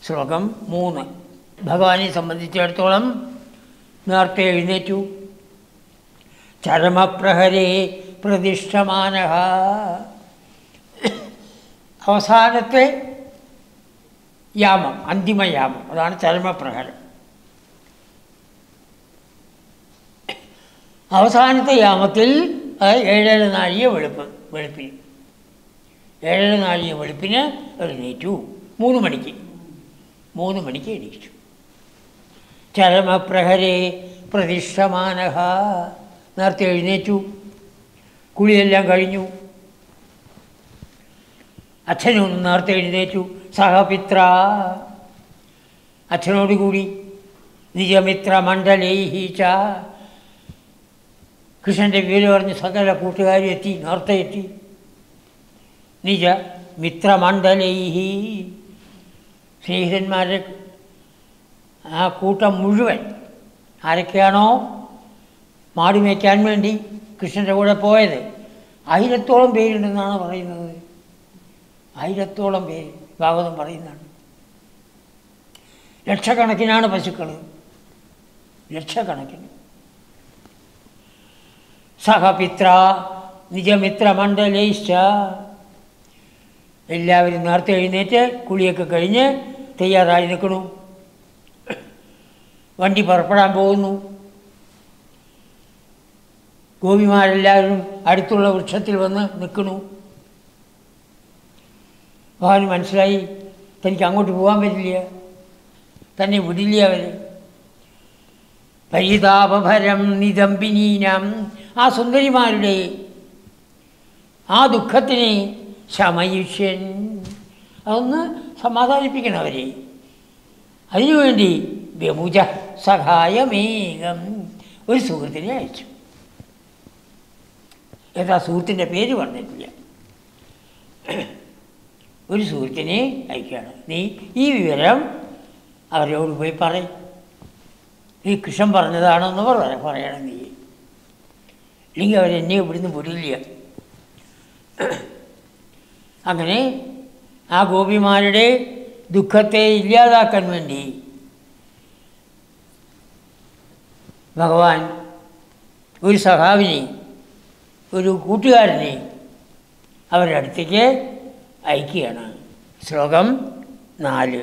ശ്ലോകം മൂന്ന് ഭഗവാനെ സംബന്ധിച്ചിടത്തോളം നേരത്തെ എഴുന്നേറ്റു ചരമപ്രഹരേ പ്രതിഷ്ഠമാന അവസാനത്തെ യാമം അന്തിമയാമം അതാണ് ചരമപ്രഹരം അവസാനത്തെ യാമത്തിൽ അത് ഏഴര നാഴിക വെളുപ്പ് വെളുപ്പിന് ഏഴര നാഴിക വെളുപ്പിന് എഴുന്നേറ്റു മൂന്ന് മണിക്ക് മൂന്ന് മണിക്ക് എണീറ്റു ചരമപ്രഹരേ പ്രതിഷ്ഠമാന നേരത്തെ എഴുന്നേറ്റു കുളിയെല്ലാം കഴിഞ്ഞു അച്ഛനും നേരത്തെ എഴുന്നേറ്റു സഹപിത്ര അച്ഛനോടുകൂടി നിജമിത്ര മണ്ഡലേഹീച്ച കൃഷ്ണൻ്റെ പേര് പറഞ്ഞ് സകല കൂട്ടുകാരും എത്തി നേരത്തെ എത്തി നിജ മിത്രമണ്ഡലൈഹി സ്നേഹിതന്മാരെ ആ കൂട്ടം മുഴുവൻ ആരൊക്കെയാണോ മാടി മേയ്ക്കാൻ വേണ്ടി കൃഷ്ണൻ്റെ കൂടെ പോയത് ആയിരത്തോളം പേരുണ്ടെന്നാണ് പറയുന്നത് ആയിരത്തോളം പേര് ഭാഗവതം പറയുന്നതാണ് ലക്ഷക്കണക്കിനാണ് പശുക്കൾ ലക്ഷക്കണക്കിന് സഹപിത്ര നിജമിത്രമണ്ഡലേശ്ച എല്ലാവരും നേരത്തെ എഴുന്നേറ്റ് കുളിയൊക്കെ കഴിഞ്ഞ് തയ്യാറായി നിൽക്കണു വണ്ടി പുറപ്പെടാൻ പോകുന്നു ഗോപിമാരെല്ലാവരും അടുത്തുള്ള വൃക്ഷത്തിൽ വന്ന് നിൽക്കണു ഭഗവാന് മനസ്സിലായി തനിക്ക് അങ്ങോട്ട് പോകാൻ പറ്റില്ല തന്നെ വിടില്ല അവർ പരിതാപഭരം നിതംബിനീനം ആ സുന്ദരിമാരുടെ ആ ദുഃഖത്തിനെ ശമയുഷ്യൻ അതൊന്ന് സമാധാനിപ്പിക്കണം അവരെ അതിനുവേണ്ടി വ്യമുജ സഹായമേകം ഒരു സുഹൃത്തിനെ അയച്ചു ഏതാ സുഹൃത്തിൻ്റെ പേര് പറഞ്ഞിട്ടില്ല ഒരു സുഹൃത്തിനെ അയക്കുകയാണ് നീ ഈ വിവരം അവരോട് പോയി പറയും ഈ കൃഷ്ണൻ പറഞ്ഞതാണെന്ന് പറ പറയണം നീ ഇല്ലെങ്കിൽ അവരെന്നെ ഇവിടുന്ന് വിടില്ല അങ്ങനെ ആ ഗോപിമാരുടെ ദുഃഖത്തെ ഇല്ലാതാക്കാൻ വേണ്ടി ഭഗവാൻ ഒരു സഖാവിനെ ഒരു കൂട്ടുകാരനെ അവരുടെ അടുത്തേക്ക് അയക്കുകയാണ് ശ്ലോകം നാല്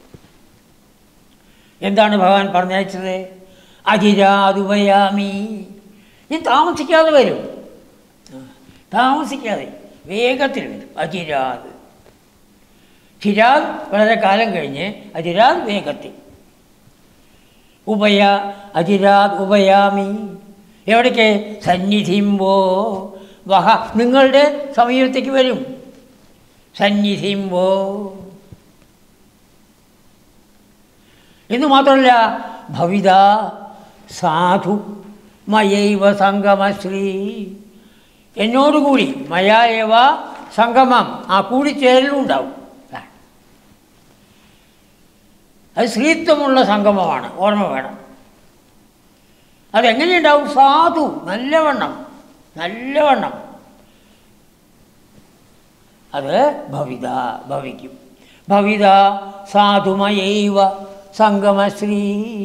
എന്താണ് ഭഗവാൻ പറഞ്ഞയച്ചത് അജിരാതുപയാമി ഞാൻ താമസിക്കാതെ വരും ആ, താമസിക്കാതെ വേഗത്തിൽ വരും അജിരാത് ചിരാത് വളരെ കാലം കഴിഞ്ഞ് അജിരാത് വേഗത്തിൽ ഉഭയ അജിരാത് ഉപയാമി എവിടേക്ക് സന്നിധിമ്പോ വഹ നിങ്ങളുടെ സമീപത്തേക്ക് വരും സന്നിധിമ്പോ എന്ന് മാത്രമല്ല ഭവിത സാധു മയൈവ സംഗമശ്രീ എന്നോടുകൂടി മയായവ സംഗമം ആ കൂടിച്ചേരലും ഉണ്ടാവും അത് സ്ത്രീത്വമുള്ള സംഗമമാണ് ഓർമ്മ വേണം അതെങ്ങനെയുണ്ടാവും സാധു നല്ലവണ്ണം നല്ലവണ്ണം അത് ഭവിത ഭവിക്കും ഭവിത സാധുമയൈവ സംഗമശ്രീ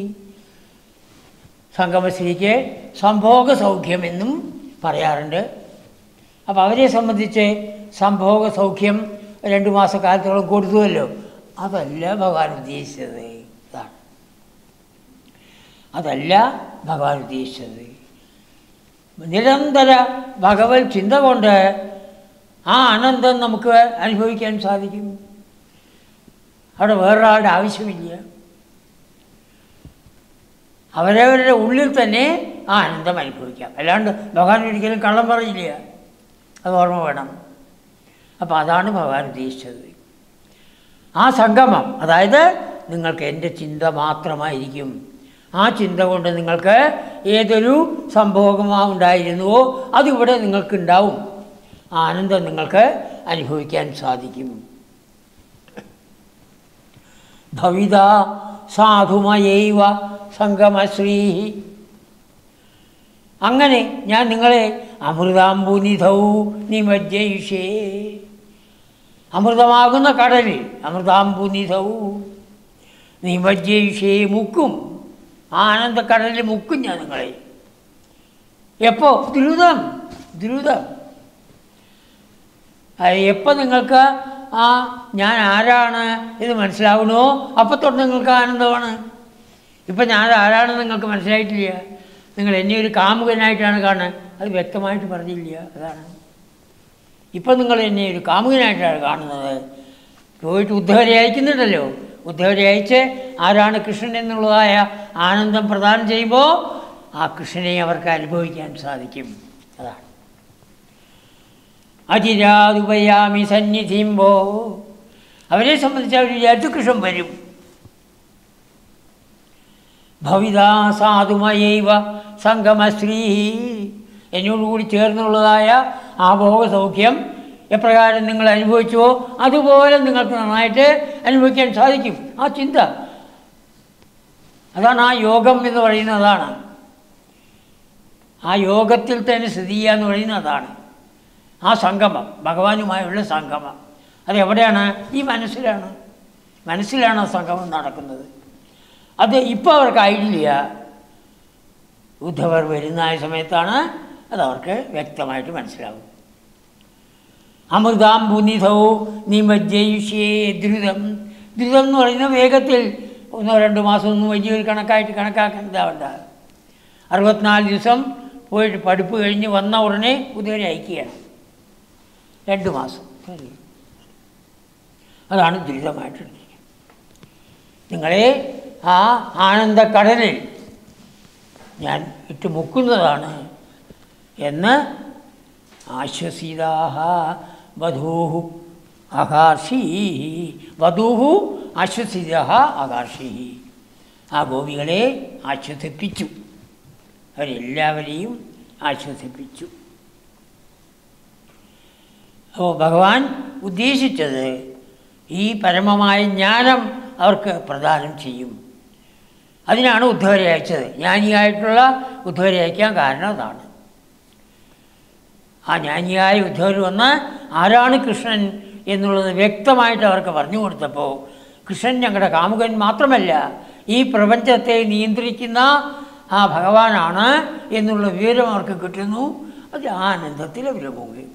സംഗമശ്രീക്ക് സംഭോഗ സൗഖ്യമെന്നും പറയാറുണ്ട് അപ്പോൾ അവരെ സംബന്ധിച്ച് സംഭോഗ സൗഖ്യം രണ്ട് മാസക്കാലത്തോളം കൊടുത്തുവല്ലോ അതല്ല ഭഗവാൻ ഉദ്ദേശിച്ചത് ഇതാണ് അതല്ല ഭഗവാൻ ഉദ്ദേശിച്ചത് നിരന്തര ഭഗവത് ചിന്ത കൊണ്ട് ആ ആനന്ദം നമുക്ക് അനുഭവിക്കാൻ സാധിക്കും അവിടെ വേറൊരാളുടെ ആവശ്യമില്ല അവരവരുടെ ഉള്ളിൽ തന്നെ ആ ആനന്ദം അനുഭവിക്കാം അല്ലാണ്ട് ഭഗവാൻ ഒരിക്കലും കള്ളം പറയില്ല അത് ഓർമ്മ വേണം അപ്പോൾ അതാണ് ഭഗവാൻ ഉദ്ദേശിച്ചത് ആ സംഗമം അതായത് നിങ്ങൾക്ക് എൻ്റെ ചിന്ത മാത്രമായിരിക്കും ആ ചിന്ത കൊണ്ട് നിങ്ങൾക്ക് ഏതൊരു സംഭോഗമാ ഉണ്ടായിരുന്നുവോ അതിവിടെ നിങ്ങൾക്കുണ്ടാവും ആ ആനന്ദം നിങ്ങൾക്ക് അനുഭവിക്കാൻ സാധിക്കും ഭവിത സാധുമയൈവ സംഗമശ്രീ അങ്ങനെ ഞാൻ നിങ്ങളെ അമൃതാംബുനിധൗ നിമജ്ജയിഷേ അമൃതമാകുന്ന കടലിൽ അമൃതാംബുനിധൗ നിമജ്ജയിഷേ മുക്കും ആ ആനന്ദക്കടലിൽ മുക്കും ഞാൻ നിങ്ങളെ എപ്പോ ദ്രുതം ദ്രുതം എപ്പോൾ നിങ്ങൾക്ക് ആ ഞാൻ ആരാണ് ഇത് മനസ്സിലാവണോ അപ്പോൾ തൊട്ട് നിങ്ങൾക്ക് ആനന്ദമാണ് ഇപ്പം ഞാൻ ആരാണെന്ന് നിങ്ങൾക്ക് മനസ്സിലായിട്ടില്ല നിങ്ങൾ എന്നെ ഒരു കാമുകനായിട്ടാണ് കാണുന്നത് അത് വ്യക്തമായിട്ട് പറഞ്ഞില്ല അതാണ് ഇപ്പം നിങ്ങൾ എന്നെ ഒരു കാമുകനായിട്ടാണ് കാണുന്നത് പോയിട്ട് ഉദ്ധവരെ അയക്കുന്നുണ്ടല്ലോ ഉദ്ധവരെ അയച്ച് ആരാണ് കൃഷ്ണൻ എന്നുള്ളതായ ആനന്ദം പ്രദാനം ചെയ്യുമ്പോൾ ആ കൃഷ്ണനെ അവർക്ക് അനുഭവിക്കാൻ സാധിക്കും അതാണ് അജിരാതുപയാമി സന്നിധിമ്പോ അവരെ സംബന്ധിച്ച് അവർ വിചാരിച്ചു കൃഷ്ണൻ വരും ഭവിതാ സാധുമയൈവ സംഗമശ്രീ എന്നോടുകൂടി ചേർന്നുള്ളതായ ആ ഭോഗസൗഖ്യം എപ്രകാരം നിങ്ങൾ അനുഭവിച്ചുവോ അതുപോലെ നിങ്ങൾക്ക് നന്നായിട്ട് അനുഭവിക്കാൻ സാധിക്കും ആ ചിന്ത അതാണ് ആ യോഗം എന്ന് പറയുന്നത് അതാണ് ആ യോഗത്തിൽ തന്നെ സ്ഥിതി ചെയ്യുക എന്ന് പറയുന്നത് അതാണ് ആ സംഗമം ഭഗവാനുമായുള്ള സംഗമം അതെവിടെയാണ് ഈ മനസ്സിലാണ് മനസ്സിലാണ് ആ സംഗമം നടക്കുന്നത് അത് ഇപ്പോൾ അവർക്കായിട്ടില്ല ഉദ്ധവർ വരുന്ന സമയത്താണ് അതവർക്ക് വ്യക്തമായിട്ട് മനസ്സിലാവും അമൃതാംബുനിധവും നിമജ്ജയിഷ്യേ ദ്രുതം ദ്രുതം എന്ന് പറയുന്നത് വേഗത്തിൽ ഒന്നോ രണ്ടോ മാസം ഒന്നും വലിയൊരു കണക്കായിട്ട് കണക്കാക്കേണ്ടതാവണ്ട അറുപത്തിനാല് ദിവസം പോയിട്ട് പഠിപ്പ് കഴിഞ്ഞ് വന്ന ഉടനെ കുതിരെ അയക്കുകയാണ് രണ്ട് മാസം കഴിയും. അതാണ് ദ്രുതമായിട്ടുള്ളത് നിങ്ങളെ ആ ആനന്ദക്കടലിൽ ഞാൻ ഇട്ട് മുക്കുന്നതാണ് എന്ന് ആശ്വസിതാഹ വധൂഹു ആകാർഷീ വധൂഹു ആശ്വസിത ആകാർഷീ ആ ഗോപികളെ ആശ്വസിപ്പിച്ചു അവരെല്ലാവരെയും ആശ്വസിപ്പിച്ചു അപ്പോൾ ഭഗവാൻ ഉദ്ദേശിച്ചത് ഈ പരമമായ ജ്ഞാനം അവർക്ക് പ്രദാനം ചെയ്യും അതിനാണ് ഉദ്ധവരെ അയച്ചത് ജ്ഞാനിയായിട്ടുള്ള ഉദ്ധവരെ അയക്കാൻ കാരണം അതാണ് ആ ജ്ഞാനിയായ ഉദ്ധവർ വന്ന് ആരാണ് കൃഷ്ണൻ എന്നുള്ളത് വ്യക്തമായിട്ട് അവർക്ക് പറഞ്ഞു കൊടുത്തപ്പോൾ കൃഷ്ണൻ ഞങ്ങളുടെ കാമുകൻ മാത്രമല്ല ഈ പ്രപഞ്ചത്തെ നിയന്ത്രിക്കുന്ന ആ ഭഗവാനാണ് എന്നുള്ള വിവരം അവർക്ക് കിട്ടുന്നു അത് ആനന്ദത്തിൽ അവർ മുങ്ങി